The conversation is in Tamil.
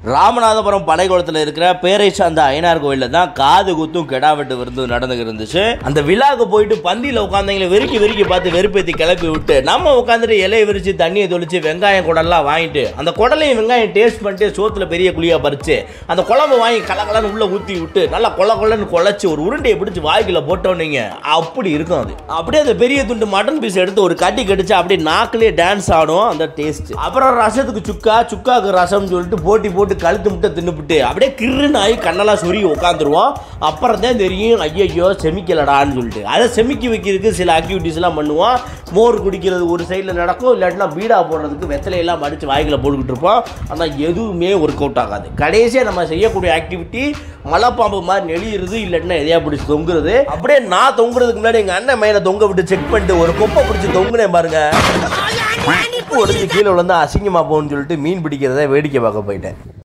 ராமநாதபுரம் படைக்குளத்தில் இருக்கிற பேரைச்சாந்த ஐயனார் கோயிலில் தான் காது குத்தும் கெடா வெட்டு விருந்து நடந்துகிட்டு இருந்துச்சு அந்த விழாக்கு போயிட்டு பந்தியில் உட்காந்தவங்களை வெறுக்கி வெறுக்கி பார்த்து வெறுப்பேத்தி கிளப்பி விட்டு நம்ம உட்காந்துட்டு இலையை விரிச்சு தண்ணியை தொளிச்சு வெங்காயம் குடல்லாம் வாங்கிட்டு அந்த குடலையும் வெங்காயம் டேஸ்ட் பண்ணிட்டு சோத்துல பெரிய குழியா பறிச்சு அந்த குழம்பு வாங்கி கலகலன்னு உள்ள ஊற்றி விட்டு நல்லா கொல கொலன்னு குழச்சி ஒரு உருண்டையை பிடிச்சி வாய்க்குள்ள போட்டோன்னீங்க அப்படி இருக்கும் அது அப்படியே அந்த பெரிய துண்டு மட்டன் பீஸ் எடுத்து ஒரு கட்டி கடிச்சு அப்படியே நாக்கிலே டான்ஸ் ஆடும் அந்த டேஸ்ட் அப்புறம் ரசத்துக்கு சுக்கா சுக்காக்கு ரசம் சொல்லிட்டு போட்டி போட்டு கழுத்து முட்டை தின்னுபிட்டு அப்படியே கிருன்னு ஆகி கண்ணெல்லாம் சொறி உட்காந்துருவோம் அப்புறம் தான் தெரியும் ஐயையோ செமிக்கலடான்னு சொல்லிட்டு அதை செமிக்கி வைக்கிறதுக்கு சில ஆக்டிவிட்டீஸ்லாம் பண்ணுவோம் மோர் குடிக்கிறது ஒரு சைடில் நடக்கும் இல்லாட்டினா பீடா போடுறதுக்கு வெத்தலையெல்லாம் மடித்து வாய்க்குள்ள போட்டுக்கிட்டு இருப்போம் ஆனால் எதுவுமே ஒர்க் அவுட் ஆகாது கடைசியாக நம்ம செய்யக்கூடிய ஆக்டிவிட்டி மலைப்பாம்பு மாதிரி நெளியிறது இல்லாட்டினா எதையா பிடிச்சி தொங்குறது அப்படியே நான் தொங்குறதுக்கு முன்னாடி எங்கள் அண்ணன் மேலே தொங்க விட்டு செக் பண்ணிட்டு ஒரு கொப்பை பிடிச்சி தொங்குனேன் பாருங்க உடஞ்சி கீழே விழுந்தா அசிங்கமா போகணும்னு சொல்லிட்டு மீன் பிடிக்கிறத வேடிக்கை பார்க்க போயிட்டேன்